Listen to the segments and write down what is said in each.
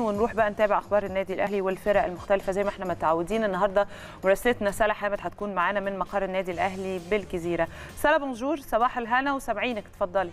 ونروح بقى نتابع اخبار النادي الاهلي والفرق المختلفه زي ما احنا متعودين النهارده مراسلتنا سلا حامد هتكون معانا من مقر النادي الاهلي بالجزيره سلا بونجور صباح الهنا وسامعينك اتفضلي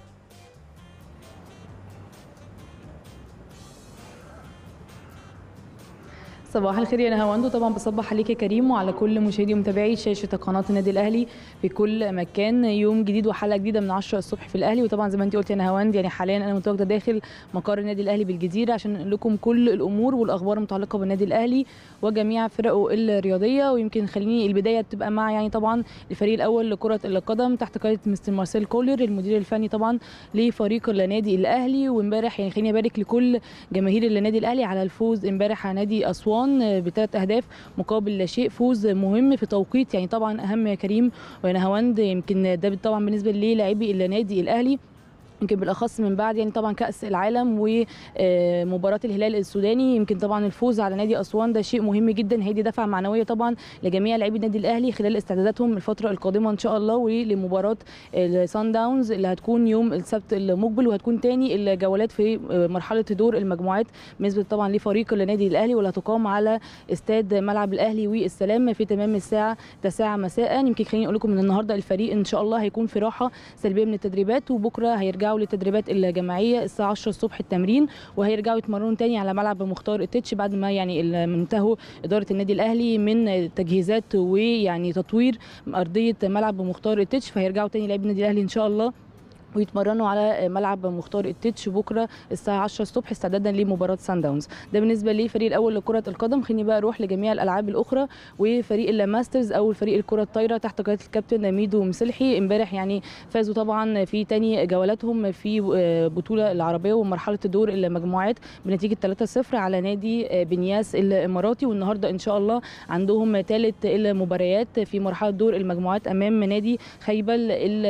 صباح الخير يا نهاوند طبعا بصبح عليك يا كريم وعلى كل مشاهدي ومتابعي شاشه قناه النادي الاهلي في كل مكان يوم جديد وحلقه جديده من 10 الصبح في الاهلي وطبعا زي ما انت قلت يا نهاوند يعني حاليا انا متواجده داخل مقر النادي الاهلي بالجزيره عشان نقول لكم كل الامور والاخبار المتعلقه بالنادي الاهلي وجميع فرقه الرياضيه ويمكن خليني البدايه تبقى مع يعني طبعا الفريق الاول لكره القدم تحت قياده مستر مارسيل كولر المدير الفني طبعا لفريق النادي الاهلي وامبارح يعني خليني ابارك لكل جماهير النادي الاهلي على الفوز امبارح على نادي اسوان بثلاث اهداف مقابل لا شيء فوز مهم في توقيت يعني طبعا اهم يا كريم وانا هوند يمكن ده طبعا بالنسبه للاعبي النادي الاهلي يمكن بالاخص من بعد يعني طبعا كاس العالم ومباراه الهلال السوداني يمكن طبعا الفوز على نادي اسوان ده شيء مهم جدا هيدي دفعه معنويه طبعا لجميع لاعبي النادي الاهلي خلال استعداداتهم الفتره القادمه ان شاء الله ولمباراه السان داونز اللي هتكون يوم السبت المقبل وهتكون تاني الجولات في مرحله دور المجموعات بالنسبه طبعا لفريق النادي الاهلي واللي هتقام على استاد ملعب الاهلي والسلام في تمام الساعه 9 مساء يمكن خليني اقول لكم ان النهارده الفريق ان شاء الله هيكون في راحه سلبيه من التدريبات وبكره هيرجعوا للتدريبات الجماعيه الساعه 10 الصبح التمرين وهيرجعوا يتمرنوا تاني على ملعب مختار التتش بعد ما يعني انتهوا اداره النادي الاهلي من تجهيزات ويعني تطوير ارضيه ملعب مختار التتش فهيرجعوا تاني لاعبي النادي الاهلي ان شاء الله ويتمرنوا على ملعب مختار التتش بكره الساعه 10 الصبح استعدادا لمباراه سان داونز ده بالنسبه للفريق الاول لكره القدم خليني بقى اروح لجميع الالعاب الاخرى وفريق الماسترز او الفريق الكره الطايره تحت قياده الكابتن ميدو مسلحي امبارح يعني فازوا طبعا في تاني جولاتهم في بطوله العربيه ومرحله دور المجموعات بنتيجه 3-0 على نادي بنياس الاماراتي والنهارده ان شاء الله عندهم ثالث المباريات في مرحله دور المجموعات امام نادي خيبل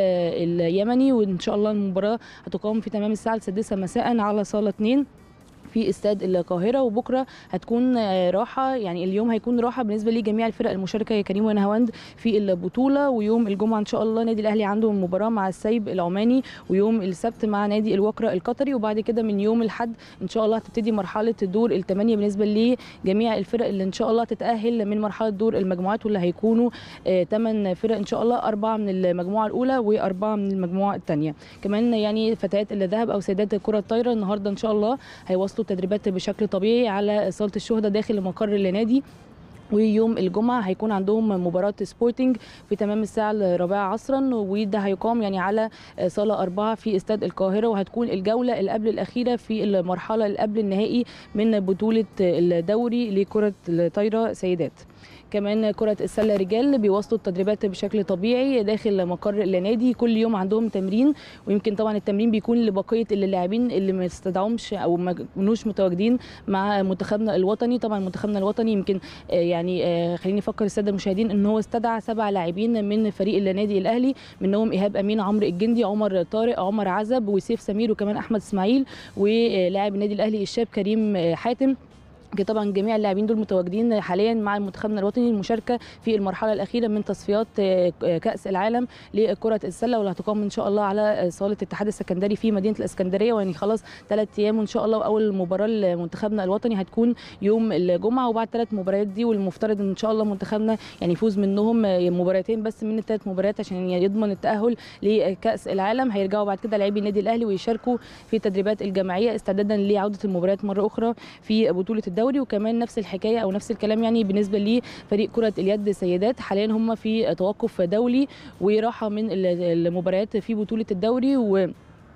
اليمني وان شاء الله المباراه هتقام في تمام الساعه السادسه مساء على صاله 2 في استاد القاهره وبكره هتكون راحه يعني اليوم هيكون راحه بالنسبه لجميع الفرق المشاركه يا كريم ونهاوند في البطوله ويوم الجمعه ان شاء الله النادي الاهلي عنده مباراه مع السيب العماني ويوم السبت مع نادي الوكره القطري وبعد كده من يوم الاحد ان شاء الله هتبتدي مرحله الدور الثمانيه بالنسبه لجميع الفرق اللي ان شاء الله تتاهل من مرحله دور المجموعات واللي هيكونوا ثمان فرق ان شاء الله اربعه من المجموعه الاولى واربعه من المجموعه الثانيه كمان يعني فتيات الذهب او سيدات الكره الطايره النهارده ان شاء الله هيواصلوا التدريبات بشكل طبيعي على صاله الشهداء داخل مقر النادي ويوم الجمعة هيكون عندهم مباراة سبورتنج في تمام الساعة الرابعة عصرا وده هيقام يعني على صالة أربعة في استاد القاهرة وهتكون الجولة اللي قبل الأخيرة في المرحلة اللي قبل النهائي من بطولة الدوري لكرة الطايرة سيدات كمان كرة السلة رجال بيواصلوا التدريبات بشكل طبيعي داخل مقر النادي كل يوم عندهم تمرين ويمكن طبعا التمرين بيكون لبقية اللاعبين اللي ما استدعوش أو ما كانوش متواجدين مع منتخبنا الوطني طبعا منتخبنا الوطني يمكن يعني خليني افكر الساده المشاهدين ان هو استدعى سبع لاعبين من فريق النادي الاهلي منهم ايهاب امين عمرو الجندي عمر طارق عمر عزب وسيف سمير وكمان احمد اسماعيل ولاعب النادي الاهلي الشاب كريم حاتم طبعا جميع اللاعبين دول متواجدين حاليا مع منتخبنا الوطني المشاركه في المرحله الاخيره من تصفيات كاس العالم لكره السله واللي هتقام ان شاء الله على صاله الاتحاد السكندري في مدينه الاسكندريه ويعني خلاص ثلاث ايام وان شاء الله واول مباراه لمنتخبنا الوطني هتكون يوم الجمعه وبعد ثلاث مباريات دي والمفترض ان شاء الله منتخبنا يعني يفوز منهم مباراتين بس من الثلاث مباريات عشان يضمن التاهل لكاس العالم هيرجعوا بعد كده لاعبي النادي الاهلي ويشاركوا في التدريبات الجماعيه استعدادا لعوده المباريات مره اخرى في بطوله الدوري الدوري وكمان نفس الحكايه او نفس الكلام يعني بالنسبه لفريق كره اليد سيدات حاليا هم في توقف دولي وراحه من المباريات في بطوله الدوري و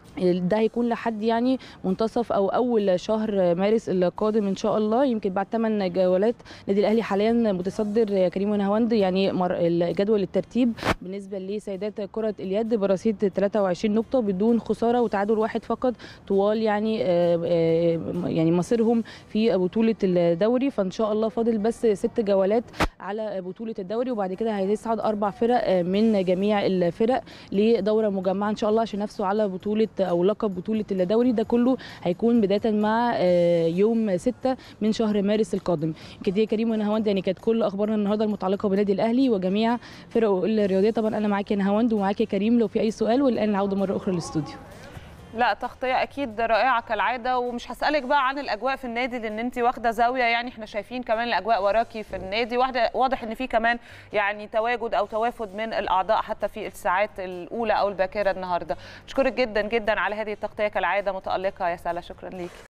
ده هيكون لحد يعني منتصف او اول شهر مارس القادم ان شاء الله يمكن بعد 8 جولات النادي الاهلي حاليا متصدر كريم ونهاوند يعني جدول الترتيب بالنسبه لسيدات كره اليد برصيد 23 نقطه بدون خساره وتعادل واحد فقط طوال يعني يعني مصيرهم في بطوله الدوري فان شاء الله فاضل بس ست جولات على بطوله الدوري وبعد كده هيصعد اربع فرق من جميع الفرق لدوره مجمعه ان شاء الله عشان ينافسوا على بطوله او لقب بطوله الدوري ده كله هيكون بدايه مع يوم 6 من شهر مارس القادم كده يا كريم ونهاوند يعني كانت كل اخبارنا النهارده المتعلقه بالنادي الاهلي وجميع فرقه الرياضيه طبعا انا معاك يا نهاوند ومعاك يا كريم لو في اي سؤال والان العوده مره اخرى للاستوديو لا تغطيه اكيد رائعه كالعاده ومش هسالك بقى عن الاجواء في النادي لان انت واخده زاويه يعني احنا شايفين كمان الاجواء وراكي في النادي واحده واضح ان في كمان يعني تواجد او توافد من الاعضاء حتى في الساعات الاولى او الباكره النهارده بشكرك جدا جدا على هذه التغطيه كالعاده متالقه يا سلا شكرا ليكي